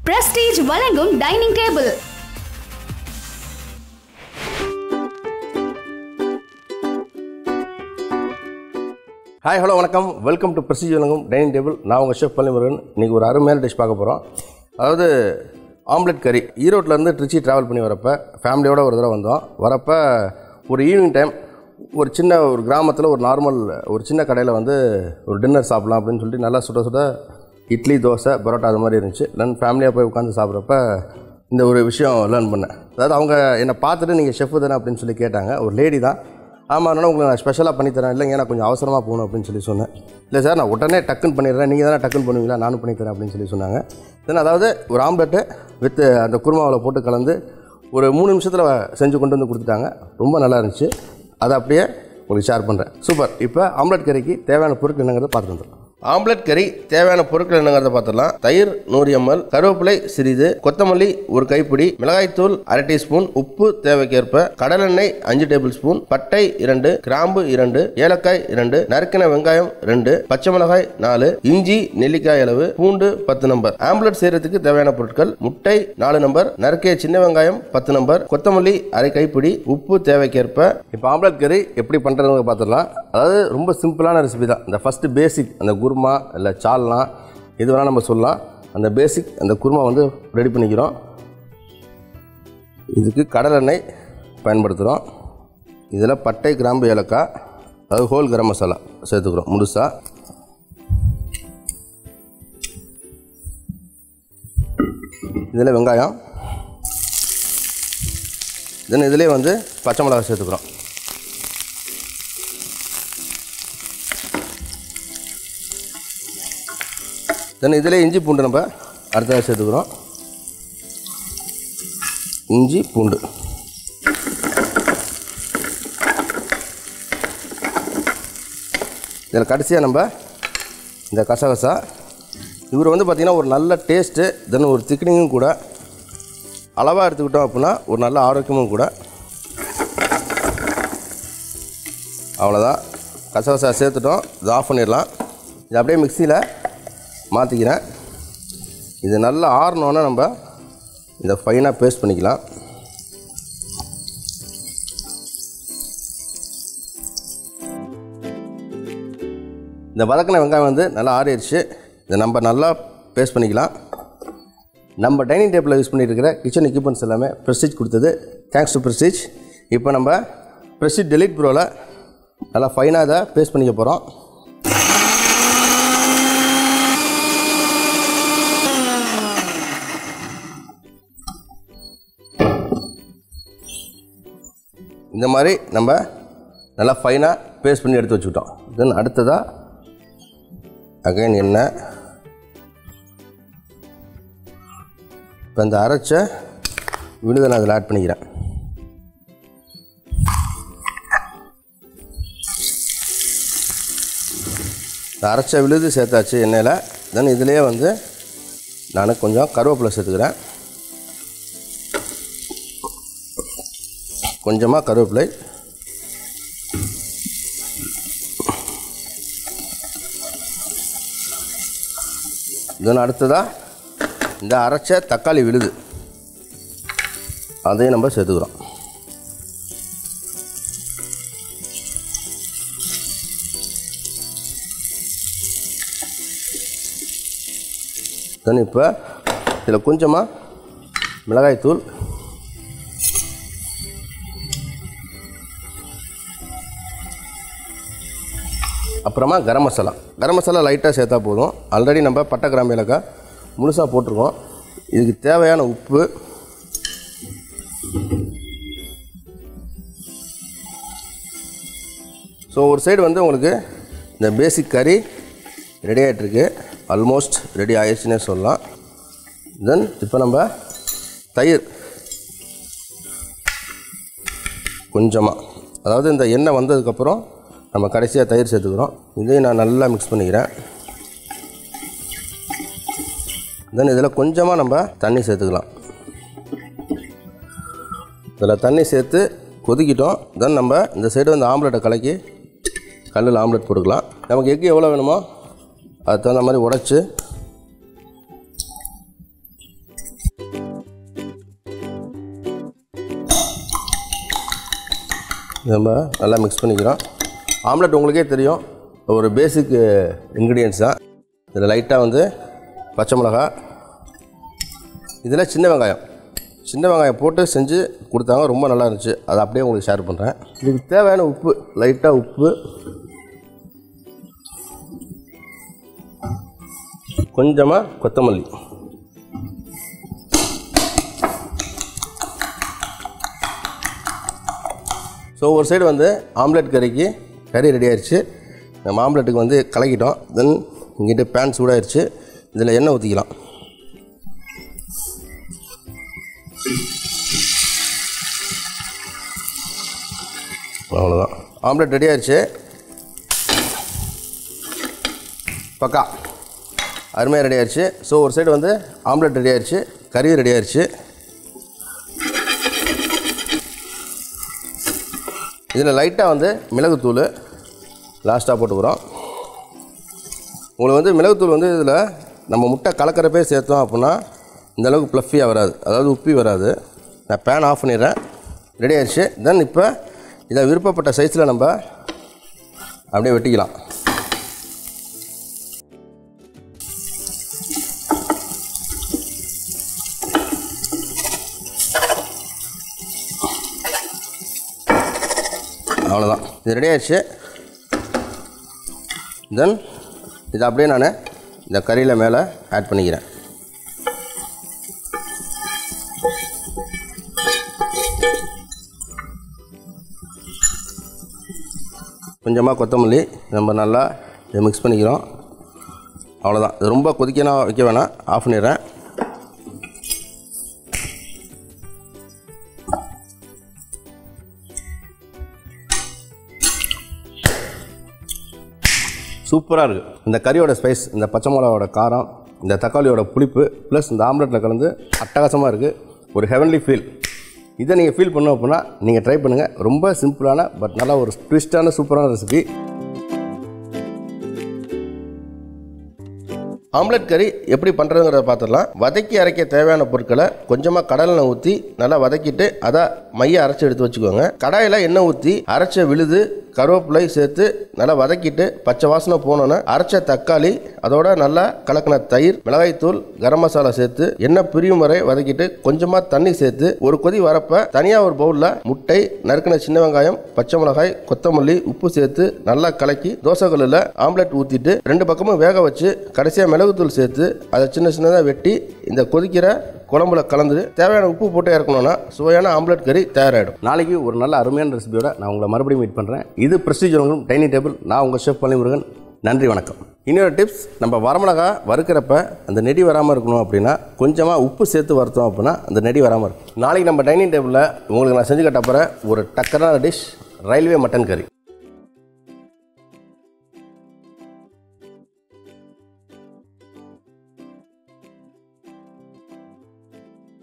prestige வழங்கும் dining table hi hello வணக்கம் welcome to Prestige dining dining table நான் உங்கள் ஷெஃப் பள்ளிமுருகன் இன்றைக்கி ஒரு அருமையான டிஷ் பார்க்க போகிறோம் அதாவது ஆம்லெட் கறி ஈரோட்டிலேருந்து திருச்சி ட்ராவல் பண்ணி வரப்போ ஃபேமிலியோட ஒரு தடவை வந்தோம் வரப்போ ஒரு ஈவினிங் டைம் ஒரு சின்ன ஒரு கிராமத்தில் ஒரு நார்மல் ஒரு சின்ன கடையில் வந்து ஒரு டின்னர் சாப்பிட்லாம் அப்படின்னு சொல்லிட்டு நல்லா சுட சுட இட்லி தோசை பரோட்டா அது மாதிரி இருந்துச்சு தென் ஃபேமிலியாக போய் உட்காந்து சாப்பிட்றப்ப இந்த ஒரு விஷயம் லேர்ன் பண்ணேன் அதாவது அவங்க என்னை பார்த்துட்டு நீங்கள் ஷெஃப் தானே அப்படின்னு சொல்லி கேட்டாங்க ஒரு லேடி தான் ஆமாம் அதனால் உங்களுக்கு நான் ஸ்பெஷலாக பண்ணித்தரேன் இல்லைங்க நான் கொஞ்சம் அவசரமாக போகணும் அப்படின்னு சொல்லி சொன்னேன் இல்லை சார் நான் உடனே டக்குன்னு பண்ணிடுறேன் நீங்கள் தானே டக்குன்னு பண்ணுவீங்களா நானும் பண்ணித்தரேன் அப்படின்னு சொல்லி சொன்னாங்க தென் அதாவது ஒரு ஆம்லெட்டு வித் அந்த குருமாவில் போட்டு கலந்து ஒரு மூணு நிமிஷத்தில் செஞ்சு கொண்டு வந்து கொடுத்துட்டாங்க ரொம்ப நல்லா இருந்துச்சு அதை அப்படியே உங்களுக்கு ஷேர் பண்ணுறேன் சூப்பர் இப்போ ஆம்லெட் கறிக்கு தேவையான பொருட்கள் என்னங்கிறத பார்த்துட்டு வந்துடும் ஆம்லெட் கறி தேவையான பொருட்கள் என்னங்கிறத பார்த்துடலாம் தயிர் நூறு எம்எல் கருவேப்பிலை சிறிது கொத்தமல்லி ஒரு கைப்பிடி மிளகாய்த்தூள் அரை டீஸ்பூன் உப்பு தேவைக்கேற்ப கடலெண்ணெய் அஞ்சு டேபிள் ஸ்பூன் பட்டை இரண்டு கிராம்பு இரண்டு ஏலக்காய் இரண்டு நறுக்கின வெங்காயம் ரெண்டு பச்சை மிளகாய் நாலு இஞ்சி நெல்லிக்காய் அளவு பூண்டு பத்து நம்பர் ஆம்லெட் செய்யறதுக்கு தேவையான பொருட்கள் முட்டை நாலு நம்பர் நறுக்கிய சின்ன வெங்காயம் பத்து நம்பர் கொத்தமல்லி அரை கைப்பிடி உப்பு தேவைக்கேற்ப இப்போ ஆம்லெட் கறி எப்படி பண்ணுறதுன்னு பார்த்துடலாம் அதாவது ரொம்ப சிம்பிளான ரெசிபி தான் இந்த ஃபஸ்ட்டு பேசிக் அந்த குருமா இல்லை சால்னா இது வேணால் நம்ம சொல்லலாம் அந்த பேசிக் அந்த குருமா வந்து ரெடி பண்ணிக்கிறோம் இதுக்கு கடலெண்ணெய் பயன்படுத்துகிறோம் இதில் பட்டை கிராம்பு ஏலக்காய் அதாவது ஹோல் கரம் மசாலா சேர்த்துக்கிறோம் முழுசாக இதில் வெங்காயம் தென் இதிலே வந்து பச்சை மிளகாய் சேர்த்துக்கிறோம் தென் இதில் இஞ்சி பூண்டு நம்ம அடுத்ததாக சேர்த்துக்கிறோம் இஞ்சி பூண்டு இதில் கடைசியாக நம்ம இந்த கசகசா இவர் வந்து பார்த்திங்கன்னா ஒரு நல்ல டேஸ்ட்டு தென் ஒரு திக்னிங்கும் கூட அளவாக எடுத்துக்கிட்டோம் அப்படின்னா ஒரு நல்ல ஆரோக்கியமும் கூட அவ்வளோதான் கசகசா சேர்த்துட்டோம் இது ஆஃப் பண்ணிடலாம் இது அப்படியே மிக்சியில் மாற்றிக்கிறேன் இது நல்லா ஆறணுன்னா நம்ம இதை ஃபைனாக பேஸ்ட் பண்ணிக்கலாம் இந்த வதக்கின வெங்காயம் வந்து நல்லா ஆறிடுச்சு இதை நம்ம நல்லா பேஸ்ட் பண்ணிக்கலாம் நம்ம டைனிங் டேபிளில் யூஸ் பண்ணிட்டு இருக்கிற கிச்சன் எக்யூப்மெண்ட்ஸ் எல்லாமே ப்ரெஸ்டீஜ் கொடுத்தது தேங்க்ஸ் டு ப்ரெஸ்டீஜ் இப்போ நம்ம ப்ரெஸ்டீஜ் டெலிட் ப்ரோவில் நல்லா ஃபைனாக இதை பேஸ்ட் பண்ணிக்க போகிறோம் இந்த மாதிரி நம்ம நல்லா ஃபைனாக பேஸ்ட் பண்ணி எடுத்து வச்சுக்கிட்டோம் தென் அடுத்ததாக அகைன் எண்ணெய் இப்போ இந்த அரைச்ச விழுதை நான் அதில் ஆட் பண்ணிக்கிறேன் இந்த அரைச்ச விழுது சேர்த்தாச்சு எண்ணெயில் தென் இதுலேயே வந்து நான் கொஞ்சம் கருவேப்பிலை சேர்த்துக்கிறேன் கொஞ்சமாக கருவேப்பிலை தென் அடுத்ததாக இந்த அரைச்ச தக்காளி விழுது அதையும் நம்ம சேர்த்துக்கிறோம் தென் இப்போ இதில் கொஞ்சமாக மிளகாய்த்தூள் அப்புறமா கரம் மசாலா கரம் மசாலா லைட்டாக சேர்த்தா போதும் ஆல்ரெடி நம்ம பட்டை கிராம்பு ஏலக்காய் முழுசாக போட்டிருக்கோம் இதுக்கு தேவையான உப்பு ஸோ ஒரு சைடு வந்து உங்களுக்கு இந்த பேசிக் கறி ரெடி ஆகிட்டுருக்கு ஆல்மோஸ்ட் ரெடி ஆயிடுச்சுன்னே சொல்லலாம் தென் இப்போ நம்ம தயிர் கொஞ்சமாக அதாவது இந்த எண்ணெய் வந்ததுக்கப்புறம் நம்ம கடைசியாக தயிர் சேர்த்துக்கிறோம் இதையும் நான் நல்லா மிக்ஸ் பண்ணிக்கிறேன் தென் இதில் கொஞ்சமாக நம்ம தண்ணி சேர்த்துக்கலாம் இதில் தண்ணி சேர்த்து கொதிக்கிட்டோம் தென் நம்ம இந்த சைடு வந்து ஆம்லெட்டை கலக்கி கல்லில் ஆம்லெட் போட்டுக்கலாம் நமக்கு எக்கு எவ்வளோ வேணுமோ அதுக்கு தகுந்த மாதிரி உடச்சி நம்ம நல்லா மிக்ஸ் பண்ணிக்கிறோம் ஆம்லெட் உங்களுக்கே தெரியும் ஒரு பேசிக் இன்க்ரீடியன்ஸ் தான் இதில் லைட்டாக வந்து பச்சை மிளகா இதில் சின்ன வெங்காயம் சின்ன வெங்காயம் போட்டு செஞ்சு கொடுத்தாங்க ரொம்ப நல்லா இருந்துச்சு அதை அப்படியே உங்களுக்கு ஷேர் பண்ணுறேன் இதுக்கு தேவையான உப்பு லைட்டாக உப்பு கொஞ்சமாக கொத்தமல்லி ஸோ ஒரு சைடு வந்து ஆம்லெட் கறிக்கு கறி ரெடி ஆயிடுச்சு நம்ம ஆம்லெட்டுக்கு வந்து கலக்கிட்டோம் தென் இங்கிட்ட பேன் சூடாயிருச்சு இதில் எண்ணெய் ஊற்றிக்கலாம் அவ்வளோதான் ஆம்லெட் ரெடி ஆயிடுச்சு பக்கா அருமையாக ரெடி ஆயிடுச்சு ஸோ ஒரு சைடு வந்து ஆம்லெட் ரெடி ஆயிடுச்சு கறி ரெடி ஆயிடுச்சு இதில் லைட்டாக வந்து மிளகுத்தூள் லாஸ்ட்டாக போட்டுக்கிறோம் உங்களுக்கு வந்து மிளகுத்தூள் வந்து இதில் நம்ம முட்டை கலக்கிறப்பே சேர்த்தோம் அப்படின்னா இந்த அளவுக்கு ப்ளஃபியாக வராது அதாவது உப்பி வராது நான் பேன் ஆஃப் பண்ணிடுறேன் ரெடி ஆயிடுச்சு தென் இப்போ இதை விருப்பப்பட்ட சைஸில் நம்ம அப்படியே வெட்டிக்கலாம் அவ்வளோதான் இது ரெடி ஆயிடுச்சு தென் இதை அப்படியே நான் இந்த கறியில் மேலே ஆட் பண்ணிக்கிறேன் கொஞ்சமாக கொத்தமல்லி நம்ம நல்லா இதை மிக்ஸ் பண்ணிக்கிறோம் அவ்வளோதான் இது ரொம்ப கொதிக்கணும் வைக்க வேணாம் ஆஃப் பண்ணிடுறேன் சூப்பராக இருக்குது இந்த கறியோட ஸ்பைஸ் இந்த பச்சை மிளகாவோட காரம் இந்த தக்காளியோட புளிப்பு ப்ளஸ் இந்த ஆம்லெட்டில் கலந்து அட்டகாசமாக இருக்குது ஒரு ஹெவன்லி ஃபீல் இதை நீங்கள் ஃபீல் பண்ணோம் அப்படின்னா நீங்கள் ட்ரை பண்ணுங்கள் ரொம்ப சிம்பிளான பட் நல்லா ஒரு ட்விஸ்டான சூப்பரான ரெசிபி ஆம்லெட் கறி எப்படி பண்ணுறதுங்கிறத பார்த்துடலாம் வதக்கி அரைக்க தேவையான பொருட்களை கொஞ்சமாக கடலில் ஊற்றி நல்லா வதக்கிட்டு அதை மைய அரைச்சி எடுத்து வச்சுக்கோங்க கடாயில் எண்ணெய் ஊற்றி அரைச்ச விழுது கருவேப்பிலை சேர்த்து நல்லா வதக்கிட்டு பச்சை வாசனை போனோன்னே அரைச்ச தக்காளி அதோட நல்லா கலக்கின தயிர் மிளகாய்த்தூள் கரம் மசாலா சேர்த்து எண்ணெய் பிரியும் வரை வதக்கிட்டு கொஞ்சமாக தண்ணி சேர்த்து ஒரு கொதி வரப்ப தனியாக ஒரு பவுலில் முட்டை நறுக்கின சின்ன வெங்காயம் பச்சை மிளகாய் கொத்தமல்லி உப்பு சேர்த்து நல்லா கலக்கி தோசை கல்லில் ஆம்லெட் ஊற்றிட்டு ரெண்டு பக்கமும் வேக வச்சு கடைசியாக மிளகுத்தூள் சேர்த்து அதை சின்ன சின்னதாக வெட்டி இந்த கொதிக்கிற குழம்புல கலந்து தேவையான உப்பு போட்டு இறக்கணும்னா சுவையான ஆம்லெட் கறி தயாராகிடும் நாளைக்கு ஒரு நல்ல அருமையான ரெசிபியோட நான் உங்களை மறுபடியும் மீட் பண்ணுறேன் இது ப்ரெஸ்டீஜ் டைனிங் டேபிள் நான் உங்கள் ஷெஃப் பழனிமுருகன் நன்றி வணக்கம் இன்னொரு டிப்ஸ் நம்ம வரமிளகா வறுக்கிறப்ப அந்த நெடி வராமல் இருக்கணும் அப்படின்னா கொஞ்சமாக உப்பு சேர்த்து வறுத்தோம் அப்படின்னா அந்த நெடி வராமல் இருக்கும் நாளைக்கு நம்ம டைனிங் டேபிளில் உங்களுக்கு நான் செஞ்சு கட்டப்போகிற ஒரு டக்கரான டிஷ் ரயில்வே மட்டன் கறி